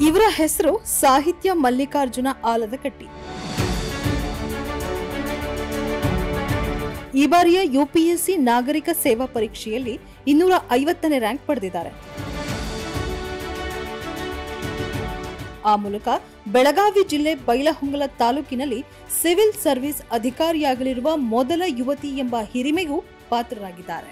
ಇವರ ಹೆಸರು ಸಾಹಿತ್ಯ ಮಲ್ಲಿಕಾರ್ಜುನ ಆಲದಕಟ್ಟಿ ಈ ಬಾರಿಯ ಯುಪಿಎಸ್ಸಿ ನಾಗರಿಕ ಸೇವಾ ಪರೀಕ್ಷೆಯಲ್ಲಿ ಇನ್ನೂರ ಐವತ್ತನೇ ರ್ಯಾಂಕ್ ಪಡೆದಿದ್ದಾರೆ ಆ ಮೂಲಕ ಬೆಳಗಾವಿ ಜಿಲ್ಲೆ ಬೈಲಹೊಂಗಲ ತಾಲೂಕಿನಲ್ಲಿ ಸಿವಿಲ್ ಸರ್ವಿಸ್ ಅಧಿಕಾರಿಯಾಗಲಿರುವ ಮೊದಲ ಯುವತಿ ಎಂಬ ಹಿರಿಮೆಗೂ ಪಾತ್ರರಾಗಿದ್ದಾರೆ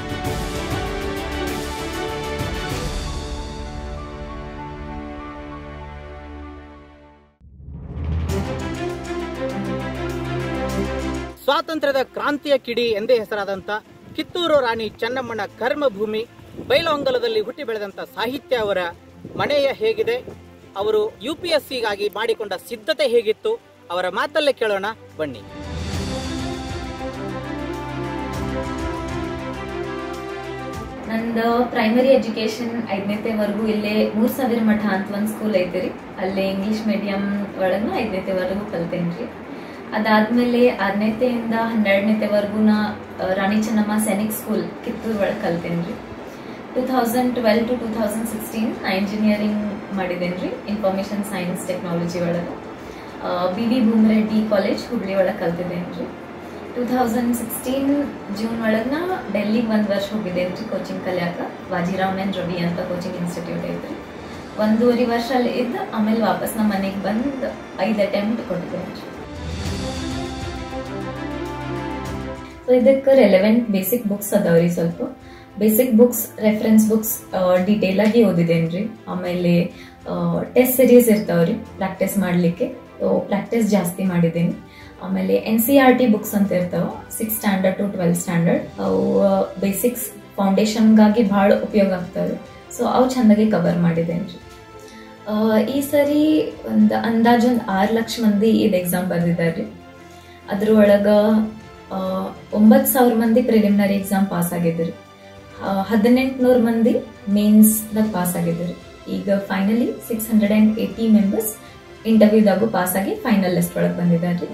ಸ್ವಾತಂತ್ರ್ಯದ ಕ್ರಾಂತಿಯ ಕಿಡಿ ಎಂದೇ ಹೆಸರಾದಂಥ ಕಿತ್ತೂರು ರಾಣಿ ಚೆನ್ನಮ್ಮನ ಕರ್ಮಭೂಮಿ ಬೈಲಹೊಂಗಲದಲ್ಲಿ ಹುಟ್ಟಿ ಬೆಳೆದಂಥ ಸಾಹಿತ್ಯ ಅವರ ಮನೆಯ ಹೇಗಿದೆ ಅವರು ಯು ಪಿ ಎಸ್ ಸಿಗಾಗಿ ಮಾಡಿಕೊಂಡ ಸಿದ್ಧತೆ ಹೇಗಿತ್ತು ಅವರ ಮಾತಲ್ಲೇ ಕೇಳೋಣ ಬನ್ನಿ ನಂದು ಪ್ರೈಮರಿ ಎಜುಕೇಶನ್ ಐದನೇತೆವರೆಗೂ ಇಲ್ಲೇ ಮೂರ್ ಸಾವಿರ ಮಠ ಅಂತ ಒಂದು ಸ್ಕೂಲ್ ಐತೆ ರೀ ಅಲ್ಲೇ ಇಂಗ್ಲಿಷ್ ಮೀಡಿಯಂ ಒಳಗೂ ಐದನೇತೆವರೆಗೂ ಕಲ್ತೇನ್ರಿ ಅದಾದ್ಮೇಲೆ ಆರನೇತೆಯಿಂದ ಹನ್ನೆರಡನೇತೆವರೆಗೂ ನಾ ಆ, ರಾಣಿ ಚೆನ್ನಮ್ಮ ಸೈನಿಕ್ ಸ್ಕೂಲ್ ಕಿತ್ತೂರ್ ಒಳಗೆ ಕಲ್ತೇನ್ರಿ two thousand twelve to two thousand sixteen ನಾ ಇಂಜಿನಿಯರಿಂಗ್ ಮಾಡಿದ್ದೇನ್ರಿ ಇನ್ಫಾರ್ಮೇಶನ್ ಸೈನ್ಸ್ ಟೆಕ್ನಾಲಜಿ ಒಳಗೆ B V Bhoomareddy college Hubli ಒಳಗೆ ಕಲ್ತಿದ್ದೇನ್ರಿ ಟೂ ತೌಸಂಡ್ ಸಿಕ್ಸ್ಟೀನ್ ಜೂನ್ ಒಳಗೆ ನಾ ಡೆಲ್ಲಿಗೆ ಒಂದು ವರ್ಷ ಹೋಗಿದ್ದೇನೆ ರೀ ಕೋಚಿಂಗ್ ಕಲಿಯಾಕ ವಾಜಿರಾವ್ ಎನ್ ರವಿ ಅಂತ ಕೋಚಿಂಗ್ ಇನ್ಸ್ಟಿಟ್ಯೂಟ್ ಐತ್ರಿ ಒಂದೂವರೆ ವರ್ಷ ಅಲ್ಲಿ ಇದ್ದು ಆಮೇಲೆ ವಾಪಸ್ ನಮ್ಮ ಮನೆಗೆ ಬಂದು ಐದು ಅಟೆಂಪ್ಟ್ ಕೊಟ್ಟಿದ್ದೇನೆ ರೀ ಸೊ ಇದಕ್ಕೆ ರೆಲೆವೆಂಟ್ ಬೇಸಿಕ್ ಬುಕ್ಸ್ ಅದಾವ್ರಿ ಸ್ವಲ್ಪ basic books reference books detail ಆಗಿ ಓದಿದೇನ್ರಿ ಆಮೇಲೆ ಟೆಸ್ಟ್ ಸಿರೀಸ್ ಇರ್ತಾವ್ರಿ ಪ್ರಾಕ್ಟೀಸ್ ಮಾಡ್ಲಿಕ್ಕೆ ಪ್ರಾಕ್ಟೀಸ್ ಜಾಸ್ತಿ ಮಾಡಿದ್ದೇನೆ ಆಮೇಲೆ N C R T books ಅಂತ ಇರ್ತಾವ six standard to twelfth standard ಅವು ಬೇಸಿಕ್ಸ್ ಫೌಂಡೇಶನ್ಗಾಗಿ ಭಾಳ ಉಪಯೋಗ ಆಗ್ತವೆ ಸೊ ಅವು ಚಂದಾಗಿ ಕವರ್ ಮಾಡಿದ್ದೇನ್ರಿ ಆ, ಈ ಸರಿ ಒಂದು ಅಂದಾಜು ಒಂದು ಆರು ಲಕ್ಷ ಮಂದಿ ಇದು ಎಕ್ಸಾಮ್ ಬರ್ದಿದ್ದಾರೆ ಅದ್ರೊಳಗ ಒಂಬತ್ತು ಸಾವಿರ ಮಂದಿ ಪ್ರಿಲಿಮಿನರಿ ಎಕ್ಸಾಮ್ ಪಾಸ್ ಆಗಿದ್ರಿ ಹದಿನೆಂಟುನೂರು ಮಂದಿ ಮೇನ್ಸ್ದಾಗ ಪಾಸ್ ಆಗಿದ್ರಿ ಈಗ finally six hundred and eighty members ಇಂಟರ್ವ್ಯೂದಾಗೂ ಪಾಸ್ ಆಗಿ ಫೈನಲ್ ಲಿಸ್ಟ್ ಒಳಗೆ ಬಂದಿದ್ದಾರೆ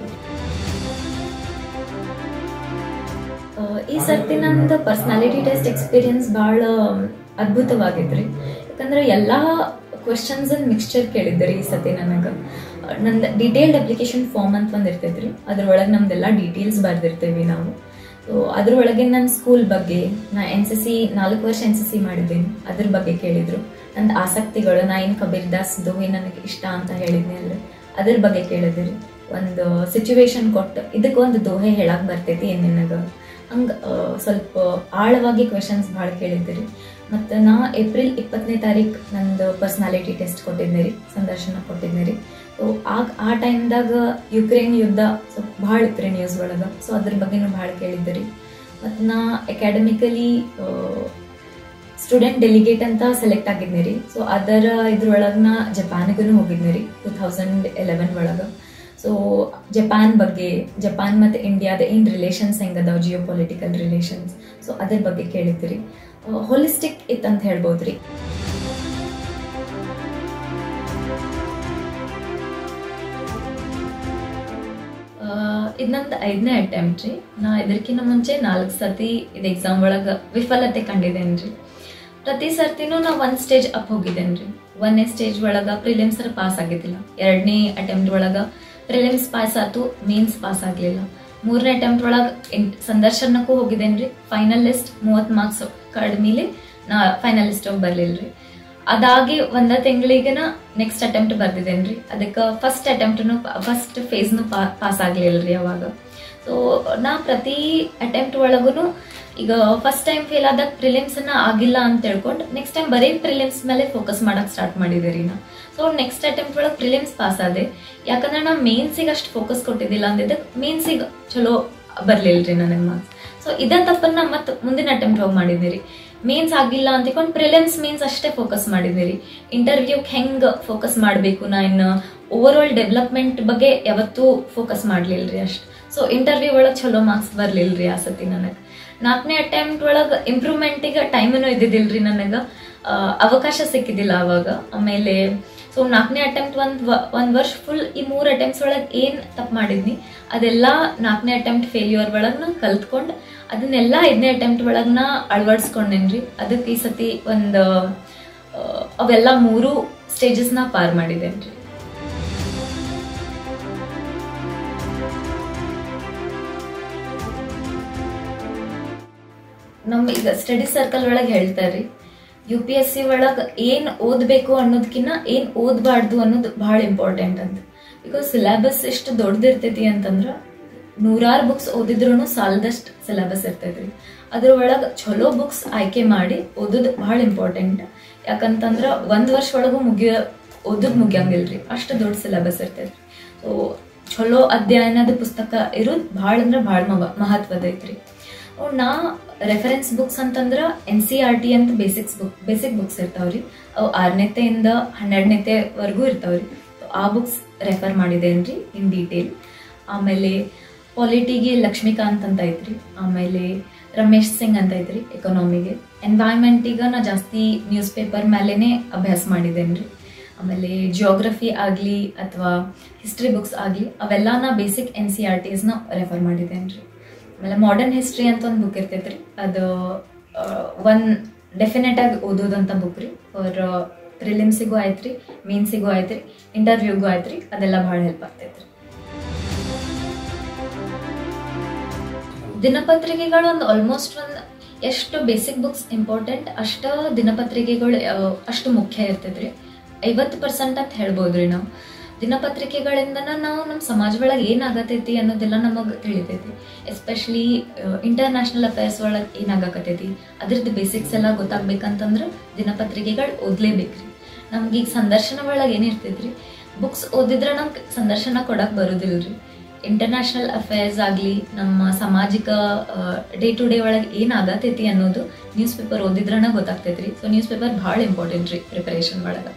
ಆ, ಈ ಸರ್ತಿ ನಂದು ಪರ್ಸನಾಲಿಟಿ ಟೆಸ್ಟ್ ಎಕ್ಸ್ಪೀರಿಯನ್ಸ್ ಭಾಳ ಅದ್ಭುತವಾಗಿದ್ರಿ ಯಾಕಂದ್ರೆ ಎಲ್ಲಾ ಕ್ವಶನ್ಸ್ ಮಿಕ್ಸ್ಚರ್ ಕೇಳಿದ್ರಿ ಈ ಸತಿ ನನಗೆ ನಂದು ಡೀಟೇಲ್ಡ್ ಅಪ್ಲಿಕೇಶನ್ ಫಾರ್ಮ್ ಅಂತ ಒಂದು ಇರ್ತೈತ್ರಿ ಅದ್ರೊಳಗೆ ನಮ್ದೆಲ್ಲ ಡೀಟೇಲ್ಸ್ ಬರ್ದಿರ್ತೇವೆ ನಾವು ಸೊ ಅದ್ರೊಳಗೆ ನನ್ನ ಸ್ಕೂಲ್ ಬಗ್ಗೆ ನಾ ಎನ್ ಸಿ ಸಿ ನಾಲ್ಕು ವರ್ಷ ಎನ್ ಸಿ ಸಿ ಮಾಡಿದ್ದೇನೆ ಅದ್ರ ಬಗ್ಗೆ ಕೇಳಿದ್ರು ನಂದು ಆಸಕ್ತಿಗಳು ನಾ ಏನು ಕಬೀರ್ ದಾಸ್ ದೋಹಿ ನನಗೆ ಇಷ್ಟ ಅಂತ ಹೇಳಿದ್ನಿ ಅಲ್ರಿ ಅದ್ರ ಬಗ್ಗೆ ಕೇಳಿದ್ರಿ ಒಂದು ಸಿಚುವೇಶನ್ ಕೊಟ್ಟು ಇದಕ್ಕೆ ಒಂದು ದೋಹೆ ಹೇಳಕ್ ಬರ್ತೈತಿ ಏನ್ ನಿನಗ ಹಂಗ ಆ, ಸ್ವಲ್ಪ ಆಳವಾಗಿ ಕ್ವೆಶನ್ಸ್ ಭಾಳ ಕೇಳಿದ್ರಿ ಮತ್ತು ನಾ ಏಪ್ರಿಲ್ ಇಪ್ಪತ್ತನೇ ತಾರೀಕು ನಂದು ಪರ್ಸನಾಲಿಟಿ ಟೆಸ್ಟ್ ಕೊಟ್ಟಿದ್ದೆ ರೀ ಸಂದರ್ಶನ ಕೊಟ್ಟಿದ್ದೆ ರೀ ಸೊ ಆಗ ಆ ಟೈಮ್ದಾಗ ಯುಕ್ರೇನ್ ಯುದ್ಧ ಸ್ವಲ್ಪ ಭಾಳ ಇತ್ತು ರೀ ನ್ಯೂಸ್ ಒಳಗೆ ಸೊ ಅದ್ರ ಬಗ್ಗೆನೂ ಭಾಳ ಕೇಳಿದ್ದೆ ರೀ ಮತ್ತು ನಾ ಅಕಾಡೆಮಿಕಲಿ ಸ್ಟೂಡೆಂಟ್ ಡೆಲಿಗೇಟ್ ಅಂತ ಸೆಲೆಕ್ಟ್ ಆಗಿದ್ನಿ ರೀ ಸೊ ಅದರ ಇದ್ರೊಳಗೆ ನಾ ಜಪಾನ್ಗೂ ಹೋಗಿದ್ನಿ ರೀ ಟೂ ತೌಸಂಡ್ ಎಲೆವೆನ್ ಒಳಗೆ ಸೊ ಜಪಾನ್ ಬಗ್ಗೆ ಜಪಾನ್ ಮತ್ತು ಇಂಡಿಯಾದ ಏನು ರಿಲೇಷನ್ಸ್ ಹೆಂಗದಾವ ಜಿಯೋ ಪೊಲಿಟಿಕಲ್ ರಿಲೇಷನ್ಸ್ ಸೊ ಅದ್ರ ಬಗ್ಗೆ ಕೇಳಿದ್ರಿ ಹೋಲಿಸ್ಟಿಕ್ ಇತ್ತಂತ ಹೇಳ್ಬೋದ್ರಿ ಇದು ನಂದು ಐದನೇ ಅಟೆಂಪ್ಟ್ ರೀ ನಾ ಇದಕ್ಕಿಂತ ಮುಂಚೆ ನಾಲ್ಕು ಸತಿ ಇದು ಎಕ್ಸಾಮ್ ಒಳಗೆ ವಿಫಲತೆ ಕಂಡಿದ್ದೇನೆ ರೀ ಪ್ರತಿ ಸರ್ತಿನೂ ನಾ ಒಂದು ಸ್ಟೇಜ್ ಅಪ್ ಹೋಗಿದ್ದೇನೆ ರೀ ಒಂದನೇ ಸ್ಟೇಜ್ ಒಳಗೆ ಪ್ರಿಲಿಮ್ಸ್ ಪಾಸ್ ಆಗಿದ್ದಿಲ್ಲ ಎರಡನೇ ಅಟೆಂಪ್ಟ್ ಒಳಗೆ ಪ್ರಿಲಿಮ್ಸ್ ಪಾಸ್ ಆತು ಮೇನ್ಸ್ ಪಾಸ್ ಆಗಲಿಲ್ಲ ಮೂರನೇ ಅಟೆಂಪ್ಟ್ ಒಳಗೆ ಸಂದರ್ಶನಕ್ಕೂ ಹೋಗಿದ್ದೇನೆ ರೀ ಫೈನಲ್ ಲಿಸ್ಟ್ ಮೂವತ್ತು ಮಾರ್ಕ್ಸ್ ಕಡಿಮೆಲಿ ನಾ ಫೈನಲ್ ಲಿಸ್ಟ್ ಬರಲಿಲ್ಲ ರೀ ಅದಾಗಿ ಒಂದ ತಿಂಗಳಿಗೆ ನಾ ನೆಕ್ಸ್ಟ್ ಅಟೆಂಪ್ಟ್ ಬರ್ದಿದ್ದೇನೆ ರೀ ಅದಕ್ಕೆ ಫಸ್ಟ್ ಅಟೆಂಪ್ಟ್ನು ಫಸ್ಟ್ ಫೇಸ್ನು ಪಾಸ್ ಆಗಲಿಲ್ಲ ರೀ ಅವಾಗ ಸೊ ನಾ ಪ್ರತಿ ಅಟೆಂಪ್ಟ್ ಒಳಗೂ ಈಗ ಫಸ್ಟ್ ಟೈಮ್ ಫೇಲ್ ಆದಾಗ ಪ್ರಿಲಿಮ್ಸ್ ನ ಆಗಿಲ್ಲ ಅಂತ ತಿಳ್ಕೊಂಡು ನೆಕ್ಸ್ಟ್ ಟೈಮ್ ಬರೀ ಪ್ರಿಲಿಮ್ಸ್ ಮೇಲೆ ಫೋಕಸ್ ಮಾಡಕ್ ಸ್ಟಾರ್ಟ್ ಮಾಡಿದೆ ರೀ ನಾ ಸೊ ನೆಕ್ಸ್ಟ್ ಅಟೆಂಪ್ಟ್ ಒಳಗೆ ಪ್ರಿಲಿಮ್ಸ್ ಪಾಸ್ ಆದೆ ಯಾಕಂದ್ರೆ ನಾ ಮೇನ್ಸಿಗೆ ಅಷ್ಟು ಫೋಕಸ್ ಕೊಟ್ಟಿದ್ದಿಲ್ಲ ಅಂದಿದ್ದಕ್ಕೆ ಮೇನ್ಸಿಗೆ ಚಲೋ ಬರ್ಲಿಲ್ಲ ರೀ ನನಗೆ ಮಾರ್ಕ್ಸ್ ಸೊ ಇದ ತಪ್ಪನ್ನ ಮತ್ತೆ ಮುಂದಿನ ಅಟೆಂಪ್ಟ್ ಹೋಗಿ ಮಾಡಿದ್ದೆ ರೀ ಮೇನ್ಸ್ ಆಗಿಲ್ಲ ಅಂತಿಕೊಂಡು ಪ್ರಿಲಿಮ್ಸ್ ಮೀನ್ಸ್ ಅಷ್ಟೇ ಫೋಕಸ್ ಮಾಡಿದ್ದೆ ರೀ ಇಂಟರ್ವ್ಯೂಗೆ ಹೆಂಗ್ ಫೋಕಸ್ ಮಾಡಬೇಕು ನಾ ಇನ್ನು ಓವರ್ ಆಲ್ ಡೆವಲಪ್ಮೆಂಟ್ ಬಗ್ಗೆ ಯಾವತ್ತೂ ಫೋಕಸ್ ಮಾಡ್ಲಿಲ್ಲ ರೀ ಅಷ್ಟು ಸೊ ಇಂಟರ್ವ್ಯೂ ಒಳಗೆ ಚಲೋ ಮಾರ್ಕ್ಸ್ ಬರ್ಲಿಲ್ಲ ರೀ ಆ ಸತಿ ನನಗೆ ನಾಲ್ಕನೇ ಅಟೆಂಪ್ಟ್ ಒಳಗೆ ಇಂಪ್ರೂವ್ಮೆಂಟಿಗೆ ಟೈಮನು ಇದ್ದಿದ್ದಿಲ್ರಿ ನನಗೆ ಅವಕಾಶ ಸಿಕ್ಕಿದ್ದಿಲ್ಲ ಅವಾಗ ಆಮೇಲೆ ಸೊ ನಾಲ್ಕನೇ ಅಟೆಂಪ್ಟ್ ಒಂದು ಒಂದು ವರ್ಷ ಫುಲ್ ಈ ಮೂರು ಅಟೆಂಪ್ಟ್ಸ್ ಒಳಗೆ ಏನು ತಪ್ಪು ಮಾಡಿದ್ನಿ ಅದೆಲ್ಲ ನಾಲ್ಕನೇ ಅಟೆಂಪ್ಟ್ ಫೇಲ್ಯೂರ್ ಒಳಗೆ ನಾ ಕಲ್ತ್ಕೊಂಡು ಅದನ್ನೆಲ್ಲ ಐದನೇ ಅಟೆಂಪ್ಟ್ ಒಳಗೆ ನಾ ಅಳವಡಿಸ್ಕೊಂಡೇನ್ರಿ ಅದಕ್ಕೆ ಈ ಸತಿ ಒಂದು ಅವೆಲ್ಲ ಮೂರು ಸ್ಟೇಜಸ್ನ ಪಾರ್ ಮಾಡಿದ್ದೇನೆ ರೀ ನಮ್ಮ ಈಗ ಸ್ಟಡಿ ಸರ್ಕಲ್ ಒಳಗೆ ಹೇಳ್ತಾರ್ರಿ ಯು ಪಿ ಎಸ್ ಸಿ ಒಳಗೆ ಏನ್ ಓದ್ಬೇಕು ಅನ್ನೋದಕ್ಕಿಂತ ಏನ್ ಓದ್ಬಾರ್ದು ಅನ್ನೋದು ಬಹಳ ಇಂಪಾರ್ಟೆಂಟ್ ಅಂತ ಬಿಕಾಸ್ ಸಿಲೆಬಸ್ ಎಷ್ಟು ದೊಡ್ಡದಿರ್ತೈತಿ ಅಂತಂದ್ರ ನೂರಾರು ಬುಕ್ಸ್ ಓದಿದ್ರು ಸಾಲದಷ್ಟು ಸಿಲೆಬಸ್ ಇರ್ತೈತ್ರಿ ಅದ್ರ ಒಳಗೆ ಚಲೋ ಬುಕ್ಸ್ ಆಯ್ಕೆ ಮಾಡಿ ಓದೋದು ಬಹಳ ಇಂಪಾರ್ಟೆಂಟ್ ಯಾಕಂತಂದ್ರ ಒಂದ್ ವರ್ಷ ಒಳಗೂ ಮುಗಿಯ ಓದೋದ್ ಮುಗಿಯಂಗಿಲ್ರಿ ಅಷ್ಟು ದೊಡ್ಡ ಸಿಲೆಬಸ್ ಇರ್ತೈತ್ರಿ ಸೊ ಚಲೋ ಅಧ್ಯಯನದ ಪುಸ್ತಕ ಇರೋದು ಭಾಳ ಅಂದ್ರೆ ಭಾಳ ಮಹತ್ವದ ಐತ್ರಿ ಅವ್ ನಾ ರೆಫರೆನ್ಸ್ ಬುಕ್ಸ್ ಅಂತಂದ್ರ ಎನ್ ಸಿ ಆರ್ ಟಿ ಅಂತ ಬೇಸಿಕ್ಸ್ ಬುಕ್ ಬೇಸಿಕ್ ಬುಕ್ಸ್ ಇರ್ತಾವ್ರಿ ಅವು ಆರನೇತೆಯಿಂದ ಹನ್ನೆರಡನೇತೆವರೆಗೂ ಇರ್ತಾವ್ರಿ ಆ ಬುಕ್ಸ್ ರೆಫರ್ ಮಾಡಿದೇನ್ರಿ ಇನ್ ಡೀಟೇಲ್ ಆಮೇಲೆ ಪಾಲಿಟಿಗೆ ಲಕ್ಷ್ಮೀಕಾಂತ್ ಅಂತ ಐತ್ರಿ ಆಮೇಲೆ ರಮೇಶ್ ಸಿಂಗ್ ಅಂತ ಐತ್ರಿ ಎಕನಾಮಿಗೆ ಎನ್ವೈರ್ಮೆಂಟಿಗೆ ನಾ ಜಾಸ್ತಿ ನ್ಯೂಸ್ ಪೇಪರ್ ಮೇಲೆನೆ ಅಭ್ಯಾಸ ಮಾಡಿದ್ದೇನ್ರಿ ಆಮೇಲೆ ಜಿಯೋಗ್ರಫಿ ಆಗಲಿ ಅಥವಾ ಹಿಸ್ಟ್ರಿ ಬುಕ್ಸ್ ಆಗಲಿ ಅವೆಲ್ಲ ನಾ ಬೇಸಿಕ್ ಎನ್ ಸಿ ಆರ್ ಟಿಸ್ನ ರೆಫರ್ ಮಾಡಿದ್ದೇನ್ರಿ ಆಮೇಲೆ ಮಾಡರ್ನ್ ಹಿಸ್ಟ್ರಿ ಅಂತ ಒಂದು ಬುಕ್ ಇರ್ತೈತ್ರಿ ಅದು ಒನ್ ಡೆಫಿನೆಟ್ ಆಗಿ ಓದೋದಂತ ಬುಕ್ ರೀ ಫಾರ್ ಪ್ರಿಲಿಮ್ಸಿಗೂ ಆಯ್ತ್ರಿ ಮೀನ್ಸಿಗೂ ಆಯ್ತ್ರಿ ಇಂಟರ್ವ್ಯೂಗೂ ಆಯ್ತ್ರಿ ಅದೆಲ್ಲ ಭಾಳ ಹೆಲ್ಪ್ ಆಗ್ತೈತ್ರಿ ದಿನಪತ್ರಿಕೆಗಳು ಒಂದು ಆಲ್ಮೋಸ್ಟ್ ಒಂದು ಎಷ್ಟು ಬೇಸಿಕ್ ಬುಕ್ಸ್ ಇಂಪಾರ್ಟೆಂಟ್ ಅಷ್ಟ ದಿನಪತ್ರಿಕೆಗಳು ಆ, ಅಷ್ಟು ಮುಖ್ಯ ಇರ್ತೈತ್ರಿ ಐವತ್ತು ಪರ್ಸೆಂಟ್ ಅಂತ ಹೇಳ್ಬೋದ್ರಿ ನಾವು ದಿನಪತ್ರಿಕೆಗಳಿಂದನ ನಾವು ನಮ್ಮ ಸಮಾಜ ಒಳಗೆ ಏನಾಗತೈತಿ ಅನ್ನೋದೆಲ್ಲ ನಮಗೆ ತಿಳಿತೈತಿ ಎಸ್ಪೆಷಲಿ ಇಂಟರ್ನ್ಯಾಷನಲ್ ಅಫೇರ್ಸ್ ಒಳಗೆ ಏನಾಗಕತೈತಿ ಅದ್ರದ್ದು ಬೇಸಿಕ್ಸ್ ಎಲ್ಲ ಗೊತ್ತಾಗ್ಬೇಕಂತಂದ್ರೆ ದಿನಪತ್ರಿಕೆಗಳು ಓದ್ಲೇಬೇಕ್ರಿ ನಮ್ಗೆ ಈಗ ಸಂದರ್ಶನ ಒಳಗೆ ಏನಿರ್ತೈತ್ರಿ ಬುಕ್ಸ್ ಓದಿದ್ರೆ ನಮ್ಗೆ ಸಂದರ್ಶನ ಕೊಡಕ್ ಬರೋದಿಲ್ರಿ ಇಂಟರ್ನ್ಯಾಷನಲ್ ಅಫೇರ್ಸ್ ಆಗಲಿ ನಮ್ಮ ಸಾಮಾಜಿಕ ಡೇ ಟು ಡೇ ಒಳಗೆ ಏನಾಗತೈತಿ ಅನ್ನೋದು ನ್ಯೂಸ್ ಪೇಪರ್ ಓದಿದ್ರನ ಗೊತ್ತಾಗ್ತೈತ್ರಿ ಸೊ ನ್ಯೂಸ್ ಪೇಪರ್ ಭಾಳ ಇಂಪಾರ್ಟೆಂಟ್ ರೀ ಪ್ರಿಪರೇಷನ್ ಒಳಗೆ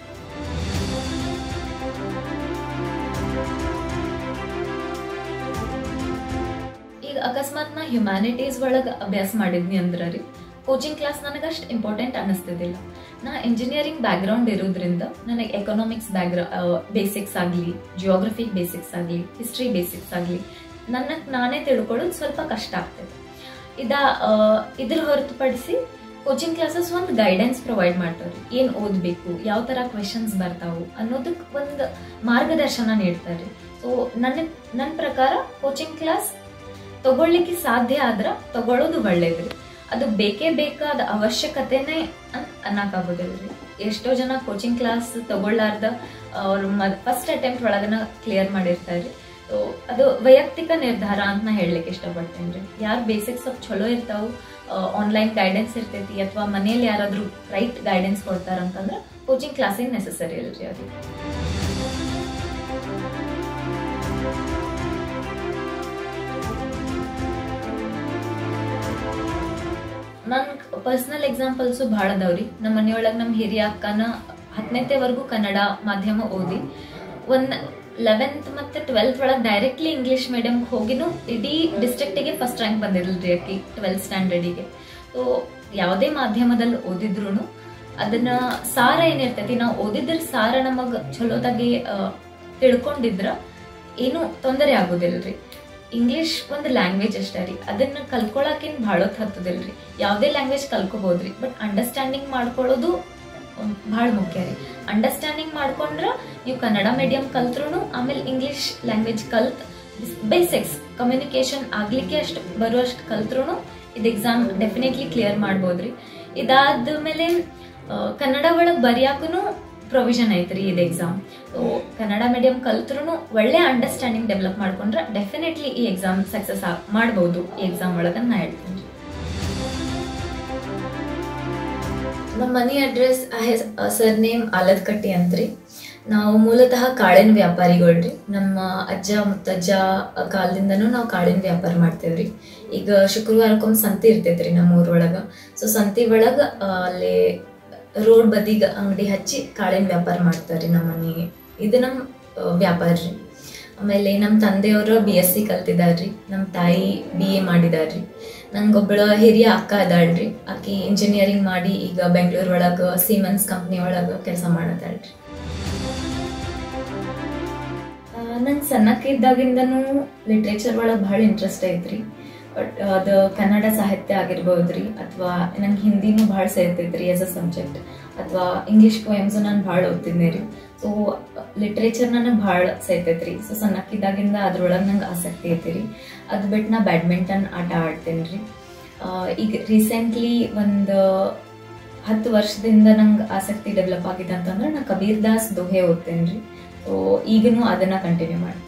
ಈಗ ಅಕಸ್ಮಾತ್ ನಾ ಹ್ಯುಮ್ಯಾನಿಟೀಸ್ ಒಳಗೆ ಅಭ್ಯಾಸ ಮಾಡಿದ್ನಿ ಅಂದ್ರ ರೀ ಕೋಚಿಂಗ್ ಕ್ಲಾಸ್ ನನಗೆ ಅಷ್ಟು ಇಂಪಾರ್ಟೆಂಟ್ ಅನ್ನಿಸ್ತಿದ್ದಿಲ್ಲ ನಾ ಇಂಜಿನಿಯರಿಂಗ್ ಬ್ಯಾಕ್ಗ್ರೌಂಡ್ ಇರೋದ್ರಿಂದ ನನಗೆ ಎಕನಾಮಿಕ್ಸ್ ಬ್ಯಾಕ್ಗ್ರೌ ಬೇಸಿಕ್ಸ್ ಆಗಲಿ ಜಿಯೋಗ್ರಫಿ ಬೇಸಿಕ್ಸ್ ಆಗಲಿ ಹಿಸ್ಟ್ರಿ ಬೇಸಿಕ್ಸ್ ಆಗಲಿ ನನ್ನ ನಾನೇ ತಿಳ್ಕೊಳ್ಳೋದು ಸ್ವಲ್ಪ ಕಷ್ಟ ಆಗ್ತದೆ ಇದ ಆ, ಇದ್ರ ಹೊರತುಪಡಿಸಿ ಕೋಚಿಂಗ್ ಕ್ಲಾಸಸ್ ಒಂದು ಗೈಡೆನ್ಸ್ ಪ್ರೊವೈಡ್ ಮಾಡ್ತಾರೆ ಏನು ಓದಬೇಕು ಯಾವ ಥರ ಕ್ವೆಶನ್ಸ್ ಬರ್ತಾವು ಅನ್ನೋದಕ್ಕೆ ಒಂದು ಮಾರ್ಗದರ್ಶನ ನೀಡ್ತಾರೆ ಸೊ ನನ್ನ ನನ್ನ ಪ್ರಕಾರ ಕೋಚಿಂಗ್ ಕ್ಲಾಸ್ ತಗೊಳ್ಲಿಕ್ಕೆ ಸಾಧ್ಯ ಆದ್ರ ತಗೊಳ್ಳೋದು ಒಳ್ಳೇದ್ರಿ ಅದು ಬೇಕೇ ಬೇಕಾದ ಅವಶ್ಯಕತೆನೇ ಅಂತ ಅನ್ನಕ್ಕಾಗೋದಿಲ್ರಿ ಎಷ್ಟೋ ಜನ ಕೋಚಿಂಗ್ ಕ್ಲಾಸ್ ತಗೊಳ್ಳಾರ್ದ ಅವ್ರು ಫಸ್ಟ್ ಅಟೆಂಪ್ಟ್ ಒಳಗನ ಕ್ಲಿಯರ್ ಮಾಡಿರ್ತಾರೆ ಸೊ ಅದು ವೈಯಕ್ತಿಕ ನಿರ್ಧಾರ ಅಂತ ನಾ ಹೇಳಲಿಕ್ಕೆ ಇಷ್ಟಪಡ್ತೇನೆ ರೀ ಯಾರು ಬೇಸಿಕ್ಸ್ ಸ್ವಲ್ಪ ಚಲೋ ಇರ್ತಾವು ಆನ್ಲೈನ್ ಗೈಡೆನ್ಸ್ ಇರ್ತೈತಿ ಅಥವಾ ಮನೇಲಿ ಯಾರಾದರೂ ರೈಟ್ ಗೈಡೆನ್ಸ್ ಕೊಡ್ತಾರಂತಂದ್ರೆ ಕೋಚಿಂಗ್ ಕ್ಲಾಸಿಗೆ ನೆಸಸರಿ ಇಲ್ರಿ ಅದು ನನ್ ಪರ್ಸನಲ್ ಎಕ್ಸಾಂಪಲ್ಸು ಭಾಳ ಅದಾವ್ರಿ ನಮ್ಮ ಮನೆಯೊಳಗೆ ನಮ್ಮ ಹಿರಿಯ ಅಕ್ಕನ ಹತ್ತನೇತೆವರೆಗೂ ಕನ್ನಡ ಮಾಧ್ಯಮ ಓದಿ ಒಂದ್ ಲೆವೆಂತ್ ಮತ್ತೆ ಟ್ವೆಲ್ತ್ ಒಳಗೆ ಡೈರೆಕ್ಟ್ಲಿ ಇಂಗ್ಲಿಷ್ ಮೀಡಿಯಂಗೆ ಹೋಗಿನೂ ಇಡೀ ಡಿಸ್ಟ್ರಿಕ್ಟಿಗೆ ಫಸ್ಟ್ ರ್ಯಾಂಕ್ ಬಂದಿರಲ್ರಿ ಆಕಿ ಟ್ವೆಲ್ತ್ ಸ್ಟ್ಯಾಂಡರ್ಡಿಗೆ ಸೊ ಯಾವುದೇ ಮಾಧ್ಯಮದಲ್ಲಿ ಓದಿದ್ರು ಅದನ್ನ ಸಾರ ಏನಿರ್ತೈತಿ ನಾವು ಓದಿದ್ರ ಸಾರ ನಮಗ್ ಚಲೋದಾಗಿ ಆ, ತಿಳ್ಕೊಂಡಿದ್ರ ಏನು ತೊಂದರೆ ಆಗೋದಿಲ್ರಿ ಇಂಗ್ಲಿಷ್ ಒಂದು ಲ್ಯಾಂಗ್ವೇಜ್ ಅಷ್ಟೇ ರೀ ಅದನ್ನ ಕಲ್ಕೊಳಕೇನ್ ಭಾಳ ಹೊತ್ತು ಹತ್ತದಿಲ್ರಿ ಯಾವುದೇ ಲ್ಯಾಂಗ್ವೇಜ್ ಕಲ್ಕೋಬಹುದ್ರಿ ಬಟ್ ಅಂಡರ್ಸ್ಟ್ಯಾಂಡಿಂಗ್ ಮಾಡ್ಕೊಳ್ಳೋದು ಭಾಳ ಮುಖ್ಯ ರೀ ಅಂಡರ್ಸ್ಟ್ಯಾಂಡಿಂಗ್ ಮಾಡ್ಕೊಂಡ್ರ ನೀವು ಕನ್ನಡ ಮೀಡಿಯಂ ಕಲ್ತ್ರು ಆಮೇಲೆ ಇಂಗ್ಲಿಷ್ ಲ್ಯಾಂಗ್ವೇಜ್ ಕಲ್ತ್ ಬೇಸಿಕ್ಸ್ ಕಮ್ಯುನಿಕೇಶನ್ ಆಗ್ಲಿಕ್ಕೆ ಅಷ್ಟು ಬರುವಷ್ಟು ಕಲ್ತ್ರು ಇದು ಎಕ್ಸಾಮ್ ಡೆಫಿನೆಟ್ಲಿ ಕ್ಲಿಯರ್ ಮಾಡ್ಬೋದ್ರಿ ಇದಾದ್ಮೇಲೆ ಆ, ಕನ್ನಡ ಒಳಗೆ ಬರೆಯಾಕೂ ಪ್ರೊವಿಷನ್ ಐತ್ರಿ ಇದು ಎಕ್ಸಾಮ್ ಸೊ ಕನ್ನಡ ಮೀಡಿಯಂ ಕಲ್ತ್ರು ಒಳ್ಳೆ ಅಂಡರ್ಸ್ಟ್ಯಾಂಡಿಂಗ್ ಡೆವಲಪ್ ಮಾಡ್ಕೊಂಡ್ರೆ ಡೆಫಿನೆಟ್ಲಿ ಈ ಎಕ್ಸಾಮ್ ಸಕ್ಸಸ್ ಮಾಡ್ಬೋದು ಈ ಎಕ್ಸಾಮ್ ಒಳಗೆ ನಾ ಹೇಳ್ತೀನಿ ನಮ್ಮ ಮನಿ ಅಡ್ರೆಸ್ ಸರ್ ನೇಮ್ ಆಲದ್ಕಟ್ಟಿ ಅಂತ್ರಿ ನಾವು ಮೂಲತಃ ಕಾಳಿನ ವ್ಯಾಪಾರಿಗಳ್ರಿ ನಮ್ಮ ಅಜ್ಜ ಮುತ್ತಜ್ಜ ಕಾಲದಿಂದನೂ ನಾವು ಕಾಳಿನ ವ್ಯಾಪಾರ ಮಾಡ್ತೇವ್ರಿ ಈಗ ಶುಕ್ರವಾರಕ್ಕೊಮ್ಮೆ ಸಂತಿ ಇರ್ತೈತ್ರಿ ನಮ್ಮ ಊರೊಳಗ ಸೊ ಸಂತಿ ಒಳಗ ಆ, ಅಲ್ಲಿ ರೋಡ್ ಬದಿಗ ಅಂಗಡಿ ಹಚ್ಚಿ ಕಾಳಿನ ವ್ಯಾಪಾರ ಮಾಡ್ತಾರ್ರಿ ನಮ್ಮ ಮನೆಗೆ ಇದು ನಮ್ಮ ಆ, ವ್ಯಾಪಾರ ರೀ ಆಮೇಲೆ ನಮ್ಮ ತಂದೆಯವರು ಬಿ ಎಸ್ ಸಿ ಕಲ್ತಿದಾರ್ರಿ ನಮ್ಮ ತಾಯಿ ಬಿ ಎ ಮಾಡಿದಾರ್ರಿ ನಂಗೊಬ್ಬಳ ಹಿರಿಯ ಅಕ್ಕ ಅದಾಳ್ರಿ ಆಕಿ ಇಂಜಿನಿಯರಿಂಗ್ ಮಾಡಿ ಈಗ ಬೆಂಗಳೂರು ಒಳಗೆ ಸೀಮನ್ಸ್ ಕಂಪ್ನಿ ಒಳಗೆ ಕೆಲಸ ಮಾಡತ್ತಾಳ್ರಿ ನಂಗೆ ಸಣ್ಣಕ್ಕೆ ಇದ್ದಾಗಿಂದನೂ ಲಿಟ್ರೇಚರ್ ಒಳಗೆ ಭಾಳ ಇಂಟ್ರೆಸ್ಟ್ ಐತ್ರಿ ಬಟ್ ಅದು ಕನ್ನಡ ಸಾಹಿತ್ಯ ಆಗಿರ್ಬೋದ್ರಿ ಅಥವಾ ನಂಗೆ ಹಿಂದಿನೂ ಭಾಳ ಸೇರ್ತೈತ್ರಿ ಆಸ್ ಅ ಸಬ್ಜೆಕ್ಟ್ ಅಥವಾ ಇಂಗ್ಲಿಷ್ ಪೋಯಮ್ಸು ನಾನು ಭಾಳ ಓದ್ತಿದ್ದೆ ರೀ ಸೊ ಲಿಟ್ರೇಚರ್ ನನಗೆ ಭಾಳ ಸೇರ್ತೈತ್ರಿ ಸೊ ಸಣ್ಣಕ್ಕಿದ್ದಾಗಿಂದ ಅದ್ರೊಳಗೆ ನಂಗೆ ಆಸಕ್ತಿ ಐತಿ ರೀ ಅದು ಬಿಟ್ಟು ನಾ ಬ್ಯಾಡ್ಮಿಂಟನ್ ಆಟ ಆಡ್ತೇನೆ ರೀ ಈಗ ರೀಸೆಂಟ್ಲಿ ಒಂದು ಹತ್ತು ವರ್ಷದಿಂದ ನಂಗೆ ಆಸಕ್ತಿ ಡೆವಲಪ್ ಆಗಿದೆ ಅಂತಂದ್ರೆ ನಾ ಕಬೀರ್ ದಾಸ್ ದೋಹೆ ಓದ್ತೇನೆ ರೀ ಸೊ ಈಗನೂ ಅದನ್ನ ಕಂಟಿನ್ಯೂ ಮಾಡ್ತೀನಿ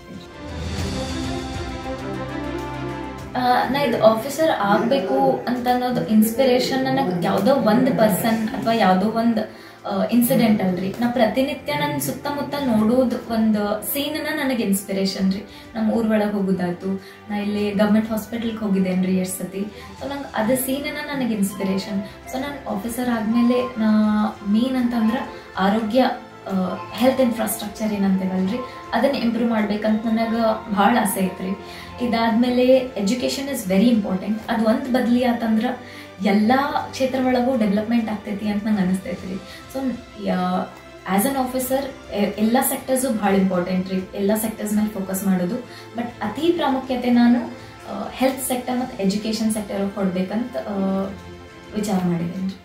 ಆ, ನಾ ಇದು ಆಫೀಸರ್ ಆಗಬೇಕು ಅಂತ ಅನ್ನೋದು ಇನ್ಸ್ಪಿರೇಷನ್ ನನಗೆ ಯಾವುದೋ ಒಂದು ಪರ್ಸನ್ ಅಥವಾ ಯಾವುದೋ ಒಂದು ಇನ್ಸಿಡೆಂಟ್ ಅಲ್ರಿ ನಾ ಪ್ರತಿನಿತ್ಯ ನನ್ನ ಸುತ್ತಮುತ್ತ ನೋಡೋದು ಒಂದು ಸೀನ್ನ ನನಗೆ ಇನ್ಸ್ಪಿರೇಷನ್ ರೀ ನಮ್ಮ ಊರ್ ಒಳಗೆ ಹೋಗೋದಾಯ್ತು ನಾ ಇಲ್ಲಿ ಗೌರ್ಮೆಂಟ್ ಹಾಸ್ಪಿಟಲ್ಗೆ ಹೋಗಿದ್ದೇನೆ ರೀ ಎಷ್ಟು ಸತಿ ಸೊ ನಂಗೆ ಅದು ಸೀನ್ನ ನನಗೆ ಇನ್ಸ್ಪಿರೇಷನ್ ಸೊ ನಾನು ಆಫೀಸರ್ ಆದಮೇಲೆ ನಾ ಮೇನ್ ಅಂತಂದ್ರೆ ಆರೋಗ್ಯ ಹೆಲ್ತ್ ಇನ್ಫ್ರಾಸ್ಟ್ರಕ್ಚರ್ ಏನಂತೇವಲ್ರಿ ಅದನ್ನ ಇಂಪ್ರೂವ್ ಮಾಡ್ಬೇಕಂತ ನನಗೆ ಭಾಳ ಆಸೆ ಐತ್ರಿ ಇದಾದ್ಮೇಲೆ ಎಜುಕೇಶನ್ ಇಸ್ ವೆರಿ ಇಂಪಾರ್ಟೆಂಟ್ ಅದು ಒಂದು ಬದಲಿ ಆತಂದ್ರೆ ಎಲ್ಲ ಕ್ಷೇತ್ರ ಒಳಗೂ ಡೆವಲಪ್ಮೆಂಟ್ ಆಗ್ತೈತಿ ಅಂತ ನಂಗೆ ಅನಿಸ್ತೈತಿ ಸೊ ಆಸ್ ಅನ್ ಆಫೀಸರ್ ಎಲ್ಲ ಸೆಕ್ಟರ್ಸು ಭಾಳ ಇಂಪಾರ್ಟೆಂಟ್ ರೀ ಎಲ್ಲ ಸೆಕ್ಟರ್ಸ್ ಮೇಲೆ ಫೋಕಸ್ ಮಾಡೋದು ಬಟ್ ಅತಿ ಪ್ರಾಮುಖ್ಯತೆ ನಾನು ಹೆಲ್ತ್ ಸೆಕ್ಟರ್ ಮತ್ತು ಎಜುಕೇಷನ್ ಸೆಕ್ಟರ್ ಕೊಡ್ಬೇಕಂತ ಆ, ವಿಚಾರ ಮಾಡಿದ್ದೀನಿ ರೀ